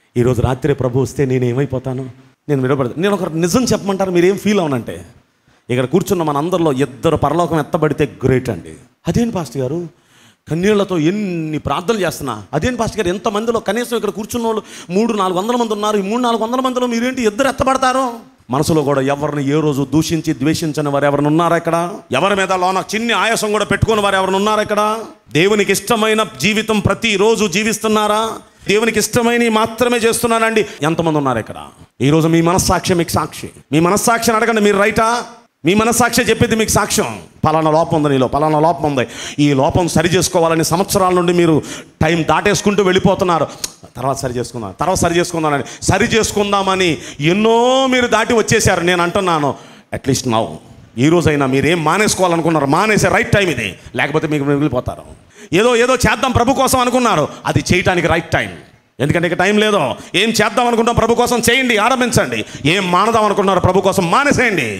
S2: ఈరోజు రాత్రి ప్రభు వస్తే నేను ఏమైపోతాను నేను విడబడతాను నేను ఒక నిజం చెప్పమంటారు మీరు ఏం ఫీల్ అవునంటే ఇక్కడ కూర్చున్న మన అందరిలో ఇద్దరు పరలోకం ఎత్తబడితే గ్రేట్ అండి అదేంటి పాస్టర్ గారు కన్నీళ్లతో ఎన్ని ప్రార్థనలు చేస్తున్నా అదేంటి పాస్టర్ గారు ఎంతమందిలో కనీసం ఇక్కడ కూర్చున్న వాళ్ళు మూడు నాలుగు వందల మంది ఉన్నారు ఈ మూడు నాలుగు వందల మందిలో మీరేంటి ఇద్దరు ఎత్తబడతారు మనసులో కూడా ఎవరిని ఏ రోజు దూషించి ద్వేషించని వారు ఎవరిని ఉన్నారా ఇక్కడ ఎవరి మీద లోన చిన్ని ఆయాసం కూడా పెట్టుకుని వారు ఎవరిని ఉన్నారా ఇక్కడ దేవునికి ఇష్టమైన జీవితం ప్రతిరోజు జీవిస్తున్నారా దేవునికి ఇష్టమైన మాత్రమే చేస్తున్నానండి ఎంతమంది ఉన్నారు ఇక్కడ ఈరోజు మీ మనస్సాక్షి మీకు సాక్షి మీ మనస్సాక్షిని అడగండి మీరు రైటా మీ మనస్సాక్షి చెప్పింది మీకు సాక్ష్యం పలానా లోపం ఉంది నీలో పలానా లోపం ఉంది ఈ లోపం సరి చేసుకోవాలని సంవత్సరాల నుండి మీరు టైం దాటేసుకుంటూ వెళ్ళిపోతున్నారు తర్వాత సరి చేసుకుందాం తర్వాత సరి చేసుకుందామని సరి చేసుకుందామని ఎన్నో మీరు దాటి వచ్చేసారు నేను అంటున్నాను అట్లీస్ట్ నౌ ఈ రోజైనా మీరు ఏం మానేసుకోవాలనుకున్నారు మానేసే రైట్ టైం ఇది లేకపోతే మీకు మిగిలిపోతారు ఏదో ఏదో చేద్దాం ప్రభు కోసం అనుకున్నారు అది చేయటానికి రైట్ టైం ఎందుకంటే ఇక టైం లేదు ఏం చేద్దాం అనుకుంటాం ప్రభు కోసం చేయండి ఆరంభించండి ఏం మానదాం అనుకున్నారు ప్రభు కోసం మానేసేయండి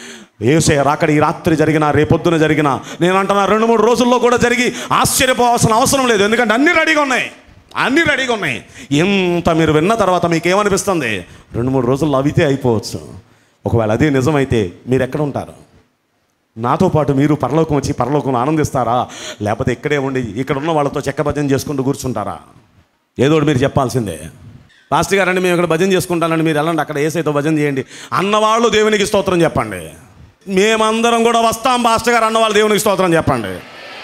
S2: ఏసే రాకడ ఈ రాత్రి జరిగిన రేపొద్దున జరిగిన నేను అంటున్నా రెండు మూడు రోజుల్లో కూడా జరిగి ఆశ్చర్యపోవాల్సిన అవసరం లేదు ఎందుకంటే అన్ని రెడీగా ఉన్నాయి అన్ని రెడీగా ఉన్నాయి ఎంత మీరు విన్న తర్వాత మీకు ఏమనిపిస్తుంది రెండు మూడు రోజుల్లో అవితే అయిపోవచ్చు ఒకవేళ అదే నిజమైతే మీరు ఎక్కడ ఉంటారు నాతో పాటు మీరు పరలోకం వచ్చి పరలోకం ఆనందిస్తారా లేకపోతే ఇక్కడే ఉండి ఇక్కడ ఉన్న వాళ్ళతో చెక్క భజన చేసుకుంటూ కూర్చుంటారా ఏదో ఒకటి మీరు చెప్పాల్సిందే పాస్టర్ గారండి మేము ఇక్కడ భజన చేసుకుంటానండి మీరు వెళ్ళండి అక్కడ ఏసైతో భజన చేయండి అన్నవాళ్ళు దేవునికి స్తోత్రం చెప్పండి మేమందరం కూడా వస్తాం పాస్టర్ గారు అన్నవాళ్ళు దేవునికి స్తోత్రం చెప్పండి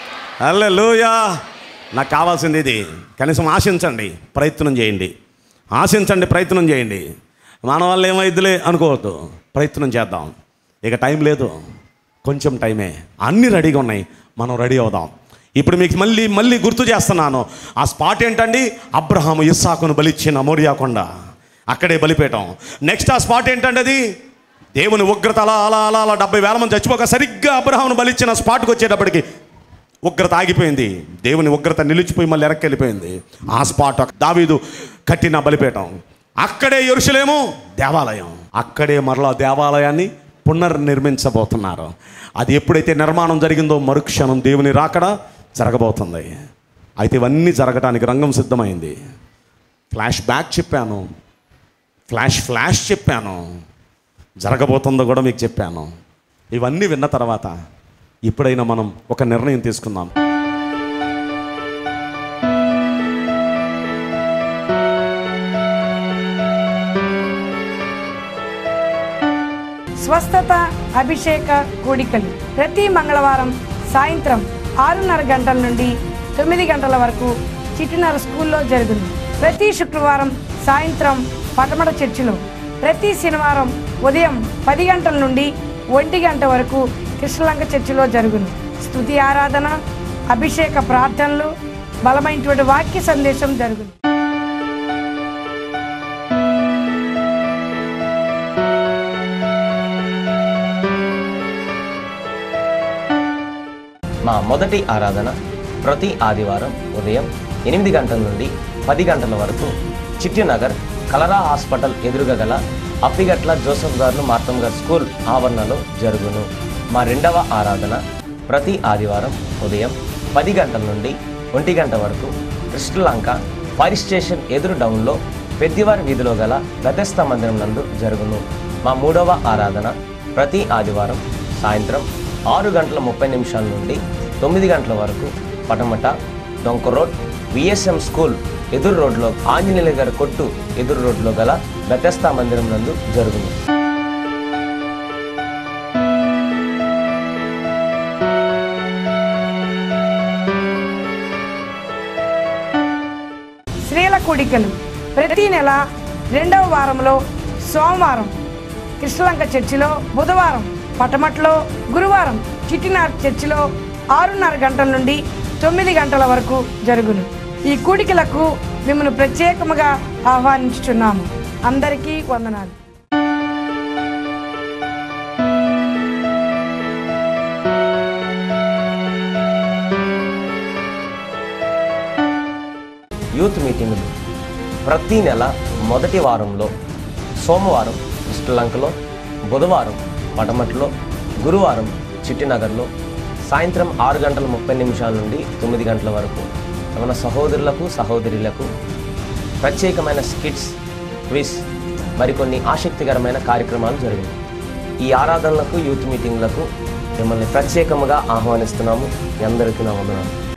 S2: అల్లే లూయా నాకు కావాల్సింది ఇది కనీసం ఆశించండి ప్రయత్నం చేయండి ఆశించండి ప్రయత్నం చేయండి మన వల్ల ఏమైద్దులే అనుకోవద్దు ప్రయత్నం చేద్దాం ఇక టైం లేదు కొంచెం టైమే అన్నీ రెడీగా ఉన్నాయి మనం రెడీ అవుదాం ఇప్పుడు మీకు మళ్ళీ మళ్ళీ గుర్తు చేస్తున్నాను ఆ స్పాట్ ఏంటండి అబ్రహాము ఇస్సాకును బలిచ్చిన మోరియా కొండ అక్కడే బలిపేయటం నెక్స్ట్ ఆ స్పాట్ ఏంటండి అది దేవుని ఉగ్రత అలా అలా అలా అలా డెబ్బై వేల మంది చచ్చిపోక సరిగ్గా అబ్రహామును బలిచ్చిన స్పాట్కి వచ్చేటప్పటికి ఉగ్రత ఆగిపోయింది దేవుని ఉగ్రత నిలిచిపోయి మళ్ళీ వెనక్కి వెళ్ళిపోయింది ఆ స్పాట్ దావీదు కట్టిన బలిపీఠం అక్కడే ఎరుసలేము దేవాలయం అక్కడే మరలా దేవాలయాన్ని పునర్నిర్మించబోతున్నారు అది ఎప్పుడైతే నిర్మాణం జరిగిందో మరుక్షణం దేవుని రాకడ జరగబోతుంది అయితే ఇవన్నీ జరగటానికి రంగం సిద్ధమైంది ఫ్లాష్ బ్యాక్ చెప్పాను ఫ్లాష్ ఫ్లాష్ చెప్పాను జరగబోతుందో కూడా మీకు చెప్పాను ఇవన్నీ విన్న తర్వాత ఇప్పుడైనా మనం ఒక నిర్ణయం తీసుకుందాం
S3: స్వస్థత అభిషేక కూడికలు ప్రతి మంగళవారం సాయంత్రం ఆరున్నర గంటల నుండి తొమ్మిది గంటల వరకు చిట్టినర స్కూల్లో జరుగును ప్రతి శుక్రవారం సాయంత్రం పటమట చర్చిలో ప్రతి శనివారం ఉదయం పది గంటల నుండి ఒంటి గంట వరకు కృష్ణలంక చర్చిలో జరుగును స్తుతి ఆరాధన అభిషేక ప్రార్థనలు బలమైనటువంటి వాక్య సందేశం జరుగును
S4: మా మొదటి ఆరాధన ప్రతి ఆదివారం ఉదయం ఎనిమిది గంటల నుండి పది గంటల వరకు చిట్టినగర్ కలరా హాస్పిటల్ ఎదురుగా గల అప్పిగట్ల జోసఫ్ గారు మార్తం గారు స్కూల్ ఆవరణలో జరుగును మా రెండవ ఆరాధన ప్రతి ఆదివారం ఉదయం పది గంటల నుండి ఒంటి గంట వరకు కృష్ణలంక ఫైర్ స్టేషన్ ఎదురు డౌన్లో పెద్దివారి వీధిలో గల గతస్థ మందిరం నందు జరుగును మా మూడవ ఆరాధన ప్రతి ఆదివారం సాయంత్రం ఆరు గంటల ముప్పై నిమిషాల నుండి తొమ్మిది గంటల వరకు పటమట డొంక రోడ్ విఎస్ఎం స్కూల్ ఎదురు రోడ్లో ఆంజనేయుల గారి కొట్టు ఎదురు రోడ్లో గల గతస్థ మందిరం నందు జరుగును
S3: స్త్రీల కూడికలు ప్రతి నెల రెండవ వారంలో సోమవారం కృష్ణలంక చర్చిలో బుధవారం పటమట్లో గురువారం చిట్టినార్ చర్చిలో ఆరున్నర గంటల నుండి తొమ్మిది గంటల వరకు జరుగును ఈ కూడికలకు మిమ్మల్ని ప్రత్యేకముగా ఆహ్వానించుచున్నాము అందరికీ వందనాలు
S4: యూత్ మీటింగులు ప్రతి నెల మొదటి వారంలో సోమవారం శ్రీలంకలో బుధవారం పటమట్లో గురువారం చిట్టినగర్లో సాయంత్రం ఆరు గంటల ముప్పై నిమిషాల నుండి తొమ్మిది గంటల వరకు మన సహోదరులకు సహోదరులకు ప్రత్యేకమైన స్కిట్స్ క్విజ్ మరికొన్ని ఆసక్తికరమైన కార్యక్రమాలు జరిగాయి ఈ ఆరాధనలకు యూత్ మీటింగ్లకు మిమ్మల్ని ప్రత్యేకముగా ఆహ్వానిస్తున్నాము మీ అందరికీ నా వందనాలు